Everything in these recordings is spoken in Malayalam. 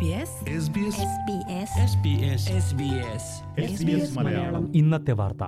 മലയാളം ഇന്നത്തെ വാർത്ത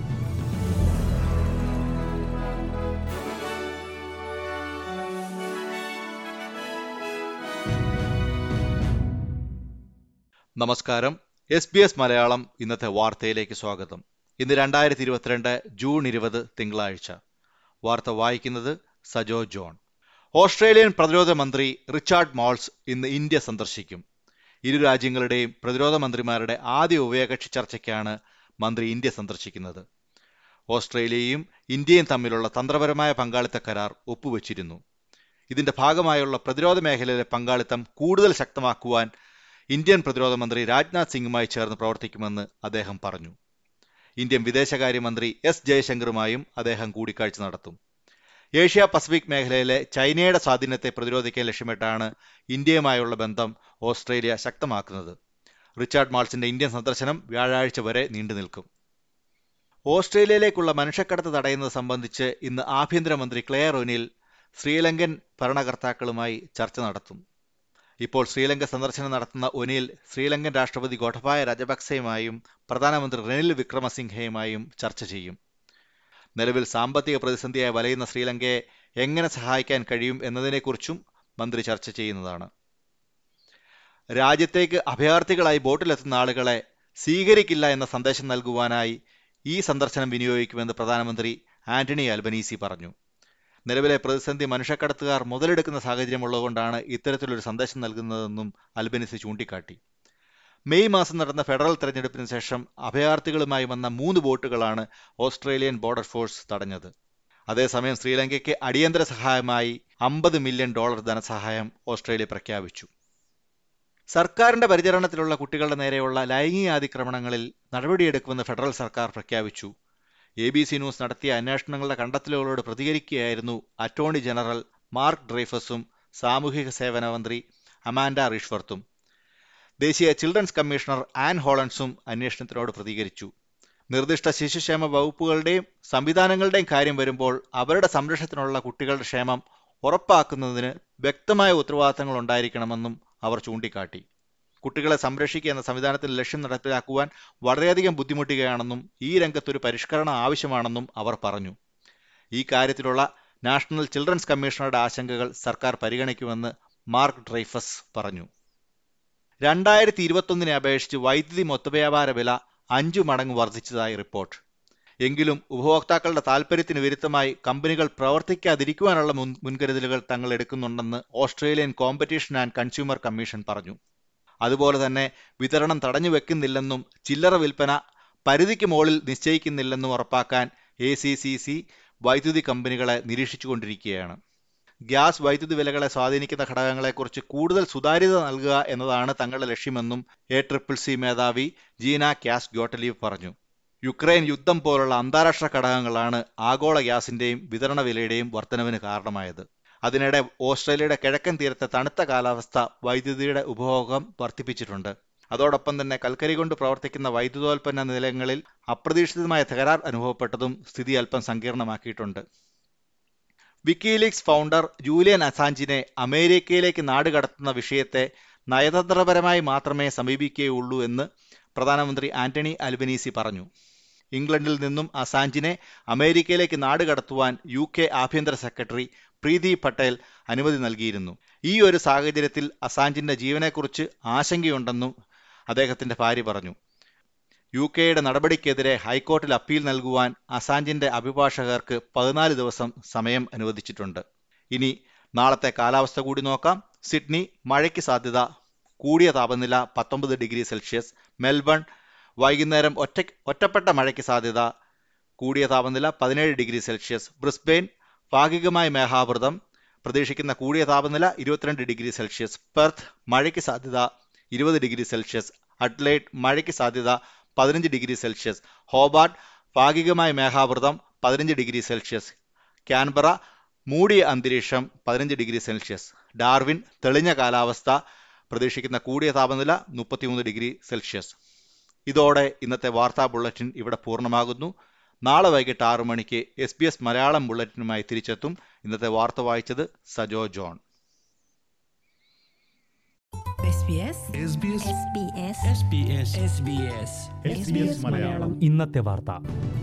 നമസ്കാരം എസ് ബി എസ് മലയാളം ഇന്നത്തെ വാർത്തയിലേക്ക് സ്വാഗതം ഇന്ന് രണ്ടായിരത്തി ഇരുപത്തിരണ്ട് ജൂൺ ഇരുപത് തിങ്കളാഴ്ച വാർത്ത വായിക്കുന്നത് സജോ ജോൺ ഓസ്ട്രേലിയൻ പ്രതിരോധ മന്ത്രി റിച്ചാർഡ് മോൾസ് ഇന്ന് ഇന്ത്യ സന്ദർശിക്കും ഇരു രാജ്യങ്ങളുടെയും പ്രതിരോധ മന്ത്രിമാരുടെ ആദ്യ ഉഭയകക്ഷി ചർച്ചയ്ക്കാണ് മന്ത്രി ഇന്ത്യ സന്ദർശിക്കുന്നത് ഓസ്ട്രേലിയയും ഇന്ത്യയും തമ്മിലുള്ള തന്ത്രപരമായ പങ്കാളിത്ത കരാർ ഒപ്പുവച്ചിരുന്നു ഇതിന്റെ ഭാഗമായുള്ള പ്രതിരോധ മേഖലയിലെ പങ്കാളിത്തം കൂടുതൽ ശക്തമാക്കുവാൻ ഇന്ത്യൻ പ്രതിരോധ മന്ത്രി രാജ്നാഥ് സിംഗുമായി ചേർന്ന് പ്രവർത്തിക്കുമെന്ന് അദ്ദേഹം പറഞ്ഞു ഇന്ത്യൻ വിദേശകാര്യമന്ത്രി എസ് ജയശങ്കറുമായും അദ്ദേഹം കൂടിക്കാഴ്ച നടത്തും ഏഷ്യ പസഫിക് മേഖലയിലെ ചൈനയുടെ സ്വാധീനത്തെ പ്രതിരോധിക്കാൻ ലക്ഷ്യമിട്ടാണ് ഇന്ത്യയുമായുള്ള ബന്ധം ഓസ്ട്രേലിയ ശക്തമാക്കുന്നത് റിച്ചാർഡ് മാൾസിന്റെ ഇന്ത്യൻ സന്ദർശനം വ്യാഴാഴ്ച വരെ നീണ്ടുനിൽക്കും ഓസ്ട്രേലിയയിലേക്കുള്ള മനുഷ്യക്കടത്ത് തടയുന്നത് സംബന്ധിച്ച് ഇന്ന് ആഭ്യന്തരമന്ത്രി ക്ലെയർ ഒനിൽ ശ്രീലങ്കൻ ഭരണകർത്താക്കളുമായി ചർച്ച നടത്തും ഇപ്പോൾ ശ്രീലങ്ക സന്ദർശനം നടത്തുന്ന ഒനിൽ ശ്രീലങ്കൻ രാഷ്ട്രപതി ഗോഠബായ രാജപക്സെയുമായും പ്രധാനമന്ത്രി റെനിൽ വിക്രമസിംഹയുമായും ചർച്ച ചെയ്യും നിലവിൽ സാമ്പത്തിക പ്രതിസന്ധിയായി വലയുന്ന ശ്രീലങ്കയെ എങ്ങനെ സഹായിക്കാൻ കഴിയും എന്നതിനെക്കുറിച്ചും മന്ത്രി ചർച്ച ചെയ്യുന്നതാണ് രാജ്യത്തേക്ക് അഭയാർത്ഥികളായി ബോട്ടിലെത്തുന്ന ആളുകളെ സ്വീകരിക്കില്ല എന്ന സന്ദേശം നൽകുവാനായി ഈ സന്ദർശനം വിനിയോഗിക്കുമെന്ന് പ്രധാനമന്ത്രി ആന്റണി അൽബനീസി പറഞ്ഞു നിലവിലെ പ്രതിസന്ധി മനുഷ്യക്കടത്തുകാർ മുതലെടുക്കുന്ന സാഹചര്യമുള്ളതുകൊണ്ടാണ് ഇത്തരത്തിലൊരു സന്ദേശം നൽകുന്നതെന്നും അൽബനീസി ചൂണ്ടിക്കാട്ടി മെയ് മാസം നടന്ന ഫെഡറൽ തെരഞ്ഞെടുപ്പിന് ശേഷം അഭയാർത്ഥികളുമായി വന്ന മൂന്ന് ബോട്ടുകളാണ് ഓസ്ട്രേലിയൻ ബോർഡർ ഫോഴ്സ് തടഞ്ഞത് അതേസമയം ശ്രീലങ്കയ്ക്ക് അടിയന്തര സഹായമായി അമ്പത് മില്യൺ ഡോളർ ധനസഹായം ഓസ്ട്രേലിയ പ്രഖ്യാപിച്ചു സർക്കാരിന്റെ പരിചരണത്തിലുള്ള കുട്ടികളുടെ നേരെയുള്ള ലൈംഗികാതിക്രമണങ്ങളിൽ നടപടിയെടുക്കുമെന്ന് ഫെഡറൽ സർക്കാർ പ്രഖ്യാപിച്ചു എ ബി സി ന്യൂസ് നടത്തിയ അന്വേഷണങ്ങളുടെ കണ്ടെത്തലുകളോട് പ്രതികരിക്കുകയായിരുന്നു അറ്റോർണി ജനറൽ മാർക്ക് ഡ്രൈഫസും സാമൂഹിക സേവന മന്ത്രി അമാൻഡ റിഷ്വർത്തും ദേശീയ ചിൽഡ്രൻസ് കമ്മീഷണർ ആൻ ഹോളൻസും അന്വേഷണത്തിനോട് പ്രതികരിച്ചു നിർദ്ദിഷ്ട ശിശുക്ഷേമ വകുപ്പുകളുടെയും സംവിധാനങ്ങളുടെയും കാര്യം വരുമ്പോൾ അവരുടെ സംരക്ഷണത്തിനുള്ള കുട്ടികളുടെ ക്ഷേമം ഉറപ്പാക്കുന്നതിന് വ്യക്തമായ ഉത്തരവാദിത്തങ്ങൾ ഉണ്ടായിരിക്കണമെന്നും അവർ ചൂണ്ടിക്കാട്ടി കുട്ടികളെ സംരക്ഷിക്കുക എന്ന സംവിധാനത്തിൽ ലക്ഷ്യം നടപ്പിലാക്കുവാൻ വളരെയധികം ബുദ്ധിമുട്ടുകയാണെന്നും ഈ രംഗത്തൊരു പരിഷ്കരണം ആവശ്യമാണെന്നും അവർ പറഞ്ഞു ഈ കാര്യത്തിലുള്ള നാഷണൽ ചിൽഡ്രൻസ് കമ്മീഷണറുടെ ആശങ്കകൾ സർക്കാർ പരിഗണിക്കുമെന്ന് മാർക്ക് ഡ്രൈഫസ് പറഞ്ഞു രണ്ടായിരത്തി ഇരുപത്തൊന്നിനെ അപേക്ഷിച്ച് വൈദ്യുതി മൊത്തവ്യാപാര വില അഞ്ചു മടങ്ങ് വർദ്ധിച്ചതായി റിപ്പോർട്ട് എങ്കിലും ഉപഭോക്താക്കളുടെ താൽപ്പര്യത്തിന് വിരുദ്ധമായി കമ്പനികൾ പ്രവർത്തിക്കാതിരിക്കുവാനുള്ള മുൻ മുൻകരുതലുകൾ തങ്ങൾ എടുക്കുന്നുണ്ടെന്ന് Australian competition and consumer commission പറഞ്ഞു അതുപോലെ തന്നെ വിതരണം തടഞ്ഞു വെക്കുന്നില്ലെന്നും ചില്ലറ വിൽപ്പന പരിധിക്ക് മുകളിൽ നിശ്ചയിക്കുന്നില്ലെന്നും ഉറപ്പാക്കാൻ എ സി സി സി വൈദ്യുതി കമ്പനികളെ നിരീക്ഷിച്ചുകൊണ്ടിരിക്കുകയാണ് ഗ്യാസ് വൈദ്യുതി വിലകളെ സ്വാധീനിക്കുന്ന ഘടകങ്ങളെക്കുറിച്ച് കൂടുതൽ സുതാര്യത നൽകുക എന്നതാണ് തങ്ങളുടെ ലക്ഷ്യമെന്നും എ ട്രിപ്പിൾ സി മേധാവി ജീന ക്യാസ് ഗ്യോട്ടലീവ് പറഞ്ഞു യുക്രൈൻ യുദ്ധം പോലുള്ള അന്താരാഷ്ട്ര ഘടകങ്ങളാണ് ആഗോള ഗ്യാസിന്റെയും വിതരണ വിലയുടെയും വർധനവിന് കാരണമായത് അതിനിടെ ഓസ്ട്രേലിയയുടെ കിഴക്കൻ തീരത്തെ തണുത്ത കാലാവസ്ഥ വൈദ്യുതിയുടെ ഉപഭോഗം വർദ്ധിപ്പിച്ചിട്ടുണ്ട് അതോടൊപ്പം തന്നെ കൽക്കരി കൊണ്ട് പ്രവർത്തിക്കുന്ന വൈദ്യുതോൽപ്പന്ന നിലയങ്ങളിൽ അപ്രതീക്ഷിതമായ തകരാർ അനുഭവപ്പെട്ടതും സ്ഥിതി അല്പം സങ്കീർണമാക്കിയിട്ടുണ്ട് വിക്കിലീക്സ് ഫൗണ്ടർ ജൂലിയൻ അസാഞ്ചിനെ അമേരിക്കയിലേക്ക് നാടുകടത്തുന്ന വിഷയത്തെ നയതന്ത്രപരമായി മാത്രമേ സമീപിക്കുകയുള്ളൂ എന്ന് പ്രധാനമന്ത്രി ആന്റണി അൽബനീസി പറഞ്ഞു ഇംഗ്ലണ്ടിൽ നിന്നും അസാഞ്ചിനെ അമേരിക്കയിലേക്ക് നാടുകടത്തുവാൻ യു കെ ആഭ്യന്തര സെക്രട്ടറി പ്രീതി പട്ടേൽ അനുമതി നൽകിയിരുന്നു ഈ ഒരു സാഹചര്യത്തിൽ അസാഞ്ചിന്റെ ജീവനെക്കുറിച്ച് ആശങ്കയുണ്ടെന്നും അദ്ദേഹത്തിന്റെ ഭാര്യ പറഞ്ഞു യു കെയുടെ നടപടിക്കെതിരെ ഹൈക്കോർട്ടിൽ അപ്പീൽ നൽകുവാൻ അസാഞ്ചിന്റെ അഭിഭാഷകർക്ക് പതിനാല് ദിവസം സമയം അനുവദിച്ചിട്ടുണ്ട് ഇനി നാളത്തെ കാലാവസ്ഥ കൂടി നോക്കാം സിഡ്നി മഴയ്ക്ക് സാധ്യത കൂടിയ താപനില പത്തൊമ്പത് ഡിഗ്രി സെൽഷ്യസ് മെൽബൺ വൈകുന്നേരം ഒറ്റ ഒറ്റപ്പെട്ട മഴയ്ക്ക് സാധ്യത കൂടിയ താപനില പതിനേഴ് ഡിഗ്രി സെൽഷ്യസ് ബ്രിസ്ബെയിൻ ഭാഗികമായ മേഘാവൃതം പ്രതീക്ഷിക്കുന്ന കൂടിയ താപനില ഇരുപത്തിരണ്ട് ഡിഗ്രി സെൽഷ്യസ് പെർത്ത് മഴയ്ക്ക് സാധ്യത ഇരുപത് ഡിഗ്രി സെൽഷ്യസ് അഡ്ലൈഡ് മഴയ്ക്ക് സാധ്യത പതിനഞ്ച് ഡിഗ്രി സെൽഷ്യസ് ഹോബാർട്ട് ഭാഗികമായ മേഘാവൃതം പതിനഞ്ച് ഡിഗ്രി സെൽഷ്യസ് ക്യാൻബറ മൂടിയ അന്തരീക്ഷം പതിനഞ്ച് ഡിഗ്രി സെൽഷ്യസ് ഡാർവിൻ തെളിഞ്ഞ കാലാവസ്ഥ പ്രതീക്ഷിക്കുന്ന കൂടിയ താപനില മുപ്പത്തിമൂന്ന് ഡിഗ്രി സെൽഷ്യസ് ഇതോടെ ഇന്നത്തെ വാർത്താ ബുള്ളറ്റിൻ ഇവിടെ പൂർണ്ണമാകുന്നു നാളെ വൈകിട്ട് ആറു മണിക്ക് എസ് ബി എസ് മലയാളം ബുള്ളറ്റിനുമായി തിരിച്ചെത്തും ഇന്നത്തെ വാർത്ത വായിച്ചത് Sajo John SBS SBS SBS SBS SBS SBS Malayalam ഇന്നത്തെ വാർത്ത